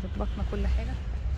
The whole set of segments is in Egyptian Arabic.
ظبطنا كل حاجه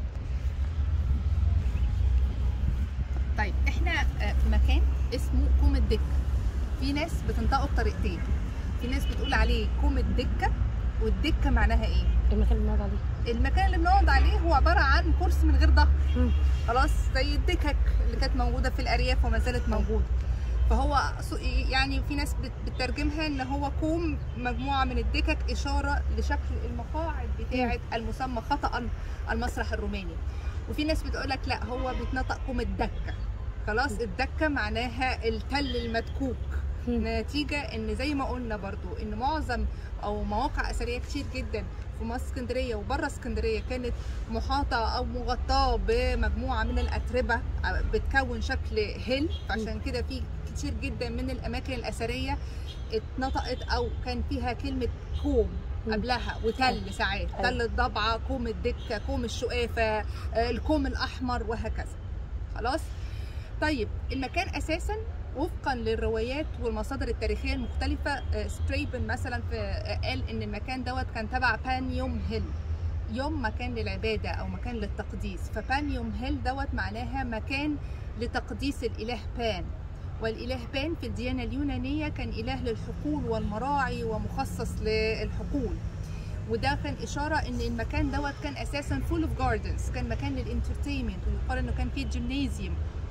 طيب احنا آه، في مكان اسمه كوم الدكه في ناس بتنطقه بطريقتين في ناس بتقول عليه كوم الدكه والدكه معناها ايه المكان اللي بنقعد عليه المكان اللي بنقعد عليه هو عباره عن كرسي من غير ظهر مم. خلاص زي الدكك اللي كانت موجوده في الارياف وما زالت موجوده فهو سو- يعني في ناس بت- بتترجمها ان هو كوم مجموعه من الدكك اشاره لشكل المقاعد بتاعه المسمى خطا المسرح الروماني وفي ناس بتقول لك لا هو بيتنطق كوم الدكه خلاص الدكه معناها التل المدكوك مم. نتيجه ان زي ما قلنا برضو ان معظم او مواقع اثريه كتير جدا في مصر اسكندريه وبره اسكندريه كانت محاطه او مغطاه بمجموعه من الاتربه بتكون شكل هيل فعشان كده في كتير جدا من الاماكن الاثريه اتنطقت او كان فيها كلمه كوم مم. قبلها وتل ساعات أيوة. تل الضبعه كوم الدكه كوم الشقافه آه، الكوم الاحمر وهكذا خلاص طيب المكان اساسا وفقا للروايات والمصادر التاريخيه المختلفه آه، ستريبن مثلا في آه، قال ان المكان دوت كان تبع بانيوم هيل يوم مكان للعباده او مكان للتقديس فبانيوم هيل دوت معناها مكان لتقديس الاله بان والاله بان في الديانه اليونانيه كان اله للحقول والمراعي ومخصص للحقول وده كان اشاره ان المكان دوت كان اساسا فول اوف جاردنز كان مكان للانترتينمنت ويقال انه كان فيه جيمنازيوم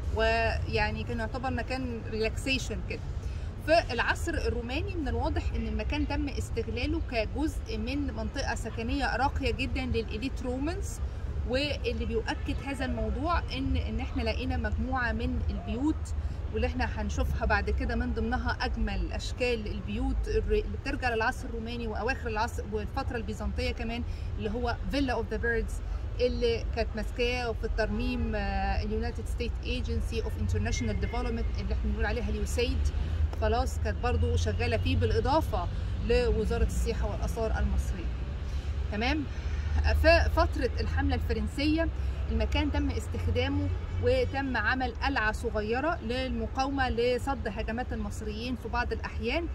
ويعني كان يعتبر مكان ريلاكسيشن كده في العصر الروماني من الواضح ان المكان تم استغلاله كجزء من منطقه سكنيه راقيه جدا للإليت رومانز واللي بيؤكد هذا الموضوع ان ان احنا لقينا مجموعه من البيوت واللي احنا هنشوفها بعد كده من ضمنها اجمل اشكال البيوت الر- اللي بترجع للعصر الروماني واواخر العصر والفتره البيزنطيه كمان اللي هو فيلا اوف ذا بيردز اللي كانت ماسكاه في الترميم اليونايتد ستيت ايجنسي اوف انترناشونال ديفلوبمنت اللي احنا بنقول عليها اليوسيد خلاص كانت برضو شغاله فيه بالاضافه لوزاره السياحه والاثار المصريه تمام في فتره الحمله الفرنسيه المكان تم استخدامه وتم عمل قلعه صغيره للمقاومه لصد هجمات المصريين في بعض الاحيان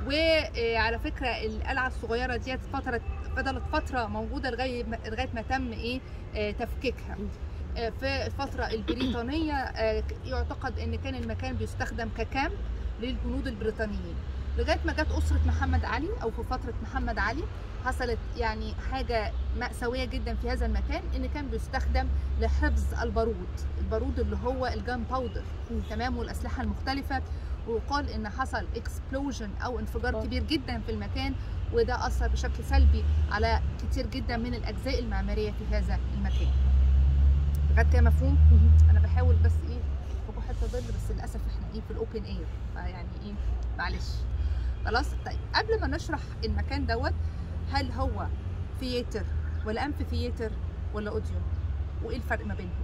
وعلى فكره القلعه الصغيره ديت فتره فضلت فتره موجوده لغايه ما- لغايه ما تم ايه آه، تفكيكها آه، في الفتره البريطانيه آه، يعتقد ان كان المكان بيستخدم ككامب للجنود البريطانيين لغايه ما جت اسره محمد علي او في فتره محمد علي حصلت يعني حاجه مأساويه جدا في هذا المكان ان كان بيستخدم لحفظ البارود البارود اللي هو الجان باودر مم. تمام والاسلحه المختلفه ويقال ان حصل اكسبلوجن او انفجار آه. كبير جدا في المكان وده اثر بشكل سلبي على كتير جدا من الاجزاء المعماريه في هذا المكان لغايه كده مفهوم مم. انا بحاول بس ايه في حته ظل بس للاسف احنا ايه في الاوبن اير فيعني ايه معلش خلاص طيب قبل ما نشرح المكان دوت هل هو ثياتر ولا امفي ثياتر ولا اوديو وايه الفرق ما بينهم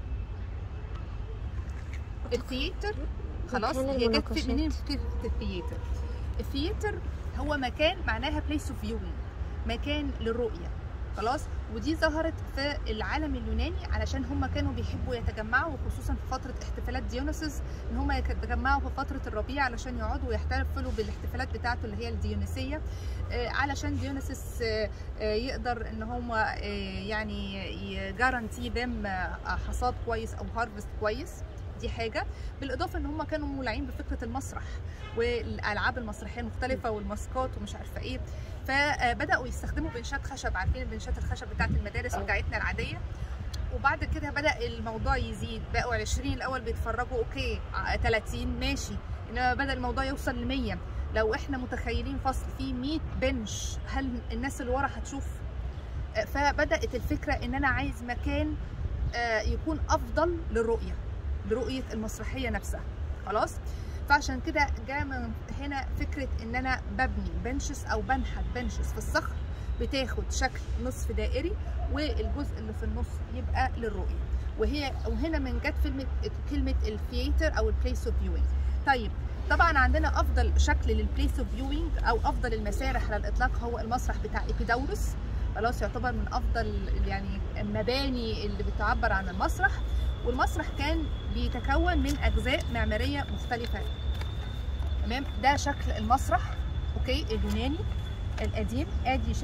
الثياتر خلاص مكان هي جت المناقشات. في- منين فكره الثياتر الثياتر هو مكان معناها بليس اوف فيوينج مكان للرؤيه خلاص ودي ظهرت في العالم اليوناني علشان هم كانوا بيحبوا يتجمعوا خصوصا في فتره احتفالات ديونيسوس ان هم يتجمعوا في فتره الربيع علشان يقعدوا يحتفلوا بالاحتفالات بتاعته اللي هي الديونيسيه آه، علشان ديونيسوس آه، آه، يقدر ان هم آه، يعني يجارانتي ذم حصاد كويس او هارفست كويس دي حاجه بالاضافه ان هم كانوا مولعين بفكره المسرح والالعاب المسرحيه المختلفه والماسكات ومش عارفه ايه فبداوا يستخدموا بنشات خشب عارفين بنشات الخشب بتاعت المدارس بتاعتنا العاديه وبعد كده بدا الموضوع يزيد بقوا 20 الاول بيتفرجوا اوكي ع- 30 ماشي انما بدا الموضوع يوصل ل 100 لو احنا متخيلين فصل فيه 100 بنش هل الناس اللي ورا هتشوف آه، فبدات الفكره ان انا عايز مكان آه، يكون افضل للرؤيه لرؤيه المسرحيه نفسها خلاص فعشان كده جاء من هنا فكره ان انا ببني بنشز او بنحت بنشز في الصخر بتاخد شكل نصف دائري والجزء اللي في النص يبقى للرؤيه وهي وهنا من جت كلمه كلمه الثياتر او البليس اوف فيوينج طيب طبعا عندنا افضل شكل للبليس اوف فيوينج او افضل المسارح على الاطلاق هو المسرح بتاع ايبيداورس خلاص يعتبر من افضل يعني المباني اللي بتعبر عن المسرح والمسرح كان بيتكون من اجزاء معماريه مختلفه تمام ده شكل المسرح اوكي اليوناني القديم ادي شكل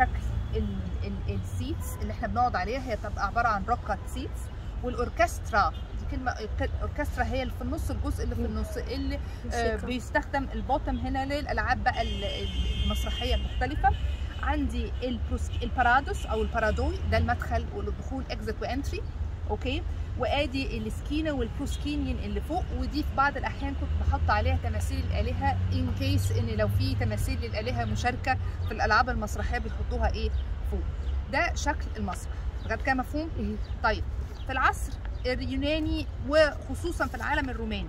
السيتس اللي احنا بنقعد عليها هي تبقى عباره عن روكات سيتس والاوركسترا دي كلمه اوركسترا هي اللي في النص الجزء اللي في النص اللي آه موسيقى. بيستخدم البوتم هنا للالعاب بقى ال- ال- المسرحيه المختلفه عندي البروس البارادوس او البارادوي ده المدخل والدخول اكزit وانتري اوكي وادي السكينه والبروسكينيين اللي فوق ودي في بعض الاحيان كنت بحط عليها تماثيل الالهه ان كيس ان لو في تماثيل للالهه مشاركه في الالعاب المسرحيه بيحطوها ايه فوق ده شكل المسرح لغايه كده مفهوم مم. طيب في العصر اليوناني وخصوصا في العالم الروماني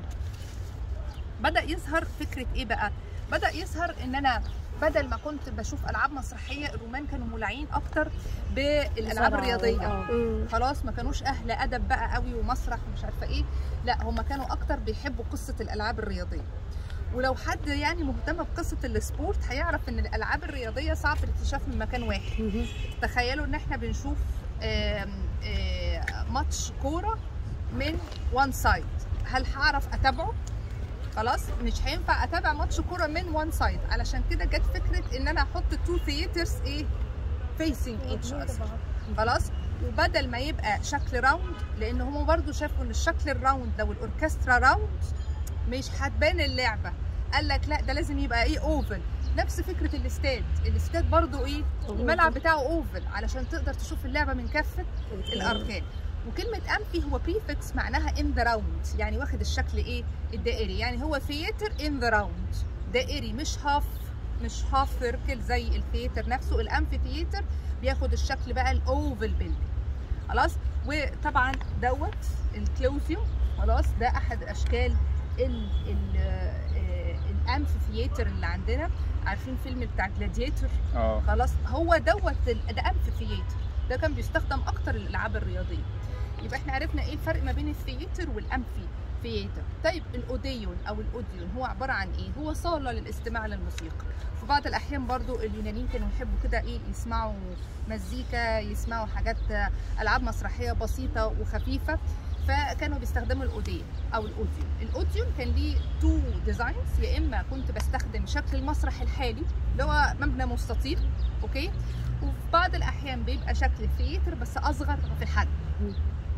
بدا يظهر فكره ايه بقى بدا يظهر ان انا بدل ما كنت بشوف العاب مسرحيه الرومان كانوا مولعين اكتر بالالعاب زرع الرياضيه آه. مم. خلاص ما كانوش اهل ادب بقى قوي ومسرح ومش عارفه ايه لا هم كانوا اكتر بيحبوا قصه الالعاب الرياضيه ولو حد يعني مهتم بقصه السبورت هيعرف ان الالعاب الرياضيه صعب الاكتشاف من مكان واحد مم. تخيلوا ان احنا بنشوف آم، آه، ماتش كوره من وان سايد هل هعرف اتابعه خلاص مش هينفع اتابع ماتش كوره من وان سايد علشان كده جت فكره ان انا احط تو ثياترز ايه فيسنج ايتش اذر خلاص وبدل ما يبقى شكل راوند لان هم برضو شافوا ان الشكل الراوند لو الاوركسترا راوند مش هتبان اللعبه قال لك لا ده لازم يبقى ايه اوفل نفس فكره الاستاد الاستاد برضو ايه الملعب بتاعه اوفل علشان تقدر تشوف اللعبه من كافه الاركان وكلمه امفي هو بريفكس معناها ان ذا راوند يعني واخد الشكل ايه الدائري يعني هو ثياتر ان ذا راوند دائري مش هاف مش هاف سيركل زي الثياتر نفسه الامفي ثياتر بياخد الشكل بقى الاوفل بيلدينج خلاص وطبعا دوت الكلوزيوم خلاص ده احد اشكال ال ال آه، الامفي ثياتر اللي عندنا عارفين فيلم بتاع جلاديتور اه خلاص هو دوت ال- ده امفي ثياتر ده كان بيستخدم اكتر للالعاب الرياضيه يبقى احنا عرفنا ايه الفرق ما بين الثياتر والامفي ثياتر طيب الاوديون او الاوديون هو عباره عن ايه هو صاله للاستماع للموسيقى في بعض الاحيان برضو اليونانيين كانوا يحبوا كده ايه يسمعوا مزيكا يسمعوا حاجات العاب مسرحيه بسيطه وخفيفه فكانوا بيستخدموا الاوديون او الاوديون الاوديون كان ليه تو ديزاينز يا اما كنت بستخدم شكل المسرح الحالي اللي هو مبنى مستطيل اوكي وفي بعض الاحيان بيبقى شكل ثياتر بس اصغر في الحجم مم.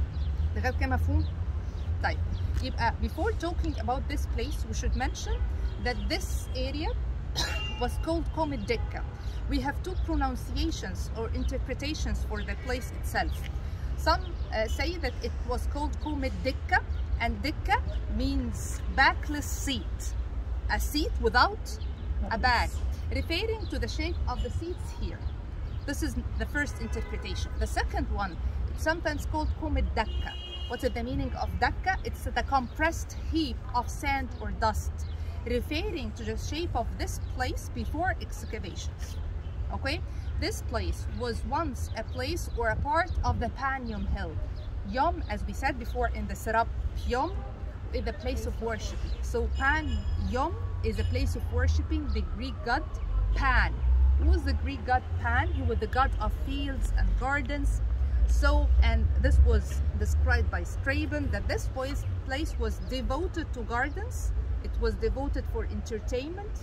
لغايه كده مفهوم طيب يبقى before talking about this place we should mention that this area was called Comet Deka. We have two pronunciations or interpretations for the place itself. Some uh, say that it was called Comet Deka, and Deka means backless seat, a seat without a back, referring to the shape of the seats here. This is the first interpretation. The second one, it's sometimes called Comet Dakka. What is the meaning of Dakka? It's the compressed heap of sand or dust, referring to the shape of this place before excavations. Okay, this place was once a place or a part of the Panium Hill. Yom, as we said before in the Serap Yom, is the place of worshiping. So Pan Yom is a place of worshiping the Greek god Pan. Who was the Greek god Pan? He was the god of fields and gardens. So, and this was described by Strabon that this place, place was devoted to gardens. It was devoted for entertainment.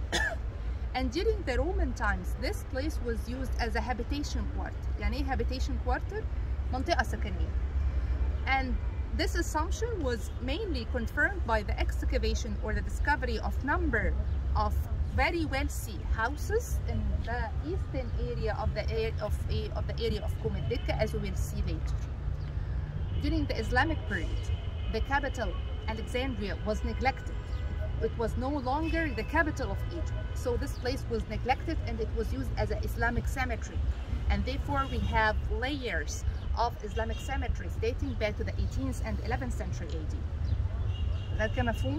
and during the Roman times, this place was used as a habitation quarter. يعني ايه habitation quarter? منطقة سكنية. And this assumption was mainly confirmed by the excavation or the discovery of number of very wealthy houses in the eastern area of the area of, a- of the area of Komendika, as we will see later. During the Islamic period, the capital Alexandria was neglected. It was no longer the capital of Egypt. So this place was neglected and it was used as an Islamic cemetery. And therefore we have layers of Islamic cemeteries dating back to the 18th and 11th century AD. غير كده مفهوم؟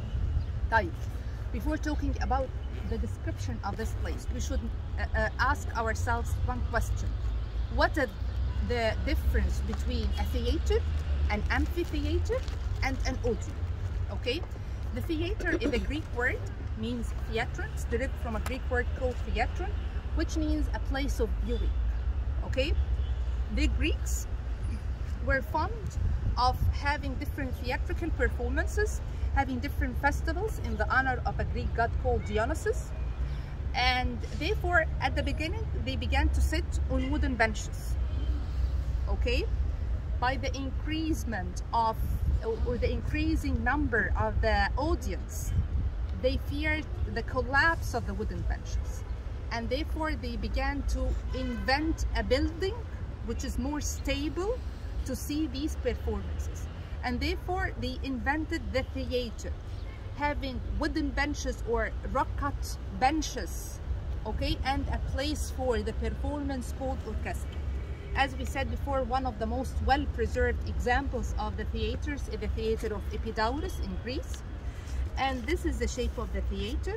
طيب before talking about the description of this place we should uh, uh, ask ourselves one question what is the difference between a theater an amphitheater and an auditorium okay the theater is a greek word means theatron it's derived from a greek word called theatron which means a place of viewing okay the greeks were fond of having different theatrical performances, having different festivals in the honor of a Greek god called Dionysus. and therefore at the beginning they began to sit on wooden benches okay by the increasement of or the increasing number of the audience they feared the collapse of the wooden benches and therefore they began to invent a building which is more stable to see these performances and therefore they invented the theater having wooden benches or rock cut benches okay and a place for the performance called orchestra as we said before one of the most well preserved examples of the theaters is the theater of epidaurus in greece and this is the shape of the theater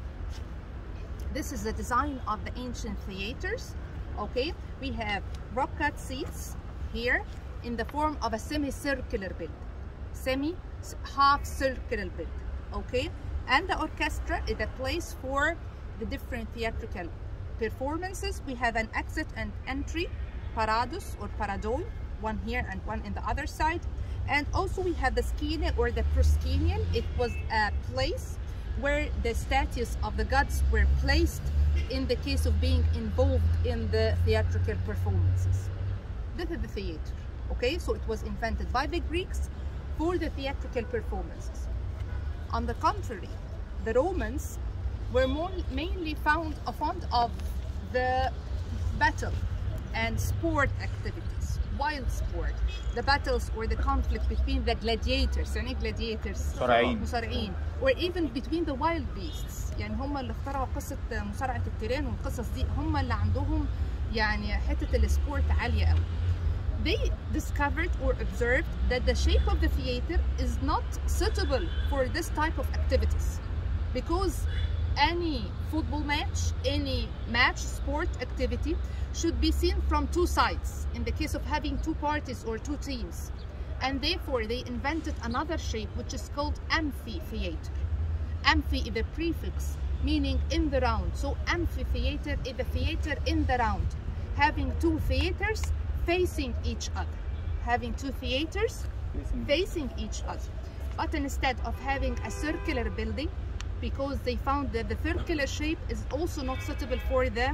this is the design of the ancient theaters okay we have rock cut seats here in the form of a semicircular build semi half circular build okay and the orchestra is a place for the different theatrical performances we have an exit and entry parados or paradoi one here and one in the other side and also we have the scaena or the proscenium it was a place where the statues of the gods were placed in the case of being involved in the theatrical performances this is the theater okay so it was invented by the greeks for the theatrical performances on the contrary the romans were more mainly found fond of the battle and sport activities wild sport the battles or the conflict between the gladiators يعني gladiators مصارعين. مصارعين or even between the wild beasts يعني هم اللي اخترعوا قصة مصارعة التيران والقصص دي هم اللي عندهم يعني حتة السبورت عالية قوي they discovered or observed that the shape of the theater is not suitable for this type of activities because any football match, any match sport activity should be seen from two sides in the case of having two parties or two teams. And therefore they invented another shape which is called amphitheater. Amphi is the prefix meaning in the round. So amphitheater is the theater in the round, having two theaters facing each other. Having two theaters facing each other. But instead of having a circular building, because they found that the circular shape is also not suitable for the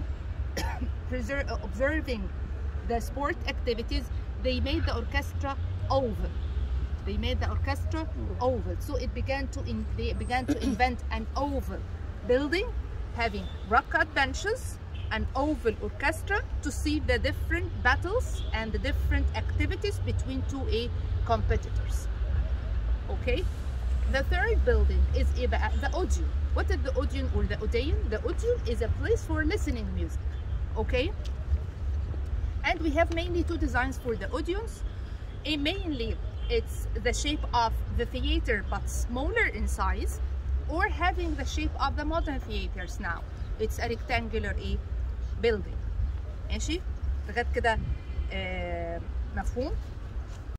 preser- uh, observing the sport activities, they made the orchestra oval. They made the orchestra oval. So it began to in, they began to invent an oval building having rock cut benches, an oval orchestra to see the different battles and the different activities between two A competitors. Okay? The third building is إيه بقى؟ the audion. What is the audion or the Odeon? The audion is a place for listening music. Okay? And we have mainly two designs for the audions. A mainly it's the shape of the theater but smaller in size or having the shape of the modern theaters now. It's a rectangular A building. ماشي؟ لغايه كده آه مفهوم؟